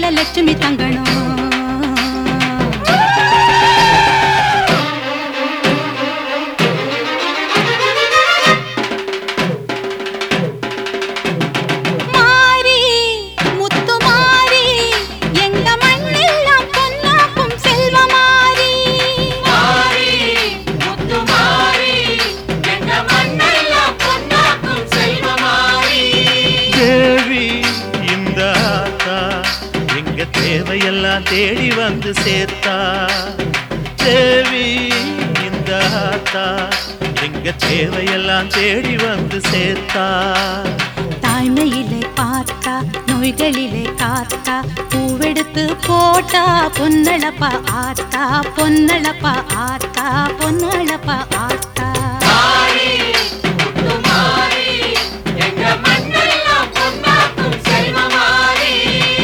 மேல லட்சுமி தங்கணும் மாறி முத்து மாறி எங்க மண்ணெல்லாம் பொன்னாக்கும் செல்வ மாறி மாறி முத்து மாறி எங்க மண்ணெல்லாம் பொன்னாக்கும் செல்வ மாறி தேவி இந்த ஆத்தா எங்க தேவையெல்லாம் தேடி வந்து சேர்த்தா தேவி இந்த ஆத்தா எங்க தேவையெல்லாம் தேடி வந்து சேர்த்தா தாய்மையிலே பார்த்தா நோய்களிலே காத்தா பூவெடுத்து போட்டா பொன்னளப்பா ஆத்தா பொன்னளப்பா ஆத்தா பொன்னளப்பா ஆத்தா மாறி முத்து மாறி எங்க மண்ணெல்லாம் பொன்னாக்கும் செல்வ மாறி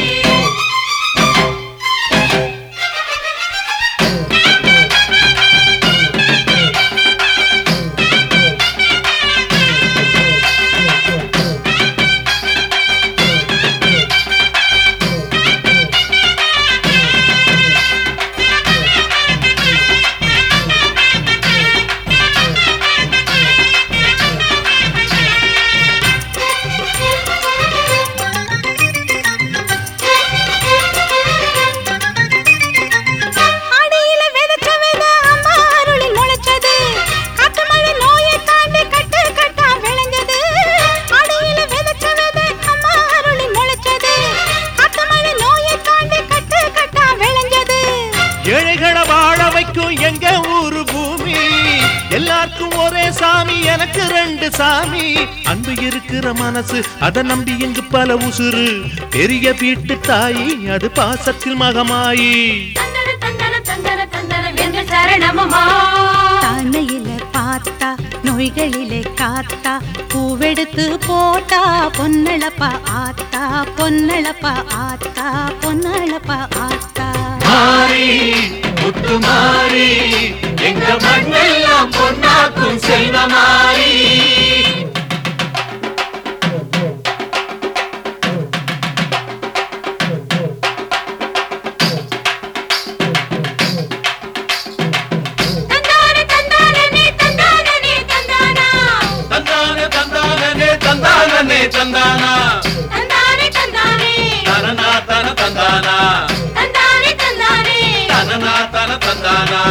அடியில விதைச்ச விதை அம்மா அருளில் முளைச்சது காட்டு மழை நோயை தாண்டி கட்டு கட்டா விளைஞ்சது அடியில விதைச்ச விதை அம்மா அருளில் முளைச்சது காட்டு மழை நோயை தாண்டி கட்டு கட்டா விளைஞ்சது ஏழைகளை வாழ வைக்கும் எங்க ஊரு பூமி எல்லாருக்கும் ஒரே சாமி எனக்கு ரெண்டு சாமி அன்பு இருக்கிற மனசு அதை நம்பி இங்கு பல உசுறு பெரிய வீட்டு தாயி அது பாசத்தில் மகமாயி தந்தன தந்தன தந்தன தந்தனம் என்ற சரணமமா தாழ்மையில பார்த்தா நோய்களிலே காத்தா பூவெடுத்து போட்டா பொன்னளப்பா ஆத்தா பொன்னளப்பா ஆத்தா பொன்னளப்பா ஆத்தா மாறி முத்து மாறி எங்க மண்ணெல்லாம் பொன்னாக்கும் செல்வ மாறி தந்தானே தந்தானே தந்தானே தந்தானா தந்தானே தந்தானே தந்தானே தந்தானா தந்தானே தந்தானே தனனா தன தந்தானா தந்தானே தந்தானே தனனா தன தந்தானா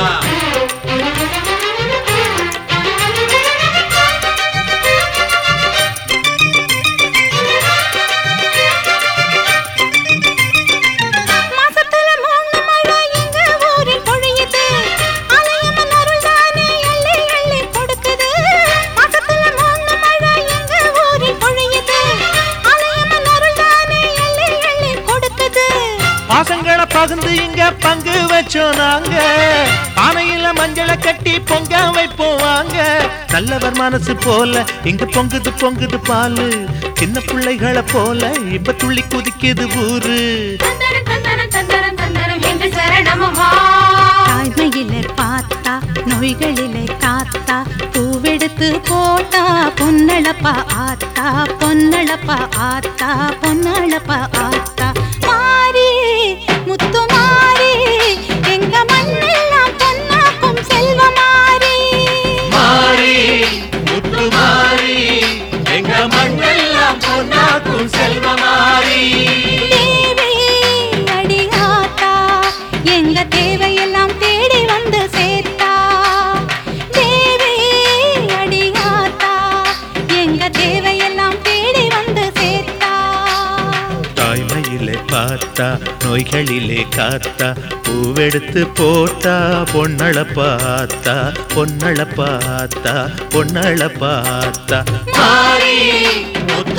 மாசத்துல மூணு மழை எங்க ஊரில் பொழியுது அலையம்மன் அருள் தானே எள்ளி எள்ளி கொடுக்குது மாசத்துல மூணு மழை எங்க ஊரில் பொழியுது அலையம்மன் அருள் தானே எள்ளி எள்ளி கொடுக்குது பாசங்களை பகிர்ந்து இங்க பங்கு வச்சோம் நாங்க பானையில மஞ்சளை கட்டி பொங்க வைப்போம் வாங்க நல்லவர் மனசு போல இங்க பொங்குது பொங்குது பாலு சின்ன பிள்ளைகளை போல இப்ப துள்ளி குதிக்குது ஊரு தந்தன தந்தன தந்தன தந்தனம் என்ற சரணமமா தாய்மையிலே பார்த்தா நோய்களிலே காத்தா பூவெடுத்து போட்டா பொன்னளப்பா ஆத்தா பொன்னளப்பா ஆத்தா பொன்னளப்பா ஆத்தா மாறி முத்து மாறி எங்க மண்ணெல்லாம் பொன்னாக்கும் செல்வ மாறி மாறி முத்து மாறி எங்க மண்ணெல்லாம் பொன்னாக்கும் செல்வ மாறி தேவி அடியாத்தா எங்க தேவையெல்லாம் தேடி வந்து சேர்த்தா தேவி அடியாத்தா எங்க தேவையெல்லாம் தேடி வந்து சேர்த்தா தாய்மையிலே பார்த்தா நோய்களிலே காத்தா பூவெடுத்து போட்டா பொன்னள பார்த்தா பொன்னள பார்த்தா பொன்னள பார்த்தா மாறி முத்து